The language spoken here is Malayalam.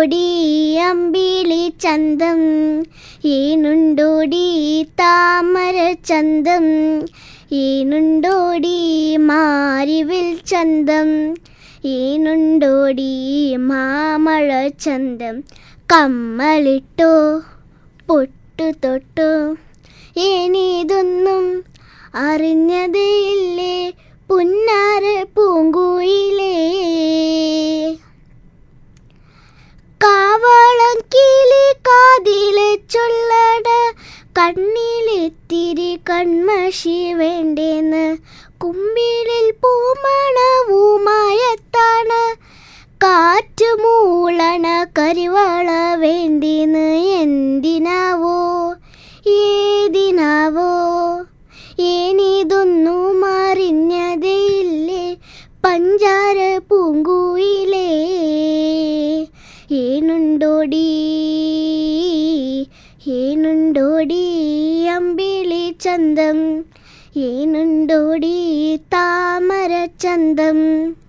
ഏനുണ്ടോടി അമ്പിളി ചന്തം ഏനുണ്ടോടി താമര ചന്തം ഏനുണ്ടോടി മാരിവിൽ ചന്തം ഏനുണ്ടോടി മാമഴ ചന്തം കമ്മലിട്ടോ പൊട്ടു തൊട്ടു ഏനീതൊന്നും അറിഞ്ഞതേയില്ലേ പുന്നാര പൂങ്കുയിലേ കാവളം കിളി കാതിലെ ചൊല്ലട കണ്ണിലെത്തിരി കൺമഷി വേണ്ടേന്ന് കുമ്പിളിൽ പൂമണവുമായത്താണ് കാറ്റ് മൂളണ കരിവള വേണ്ടിന്ന് എന്തിനാവോ ഏതിനാവോ ഏനിതൊന്നും അറിഞ്ഞതേയില്ലേ പഞ്ചാര പൂങ്കുയിലേ ഏനുണ്ടോടി ഏനുണ്ടോടി അമ്പിളി ചന്തം ഏനുണ്ടോടി താമര ചന്തം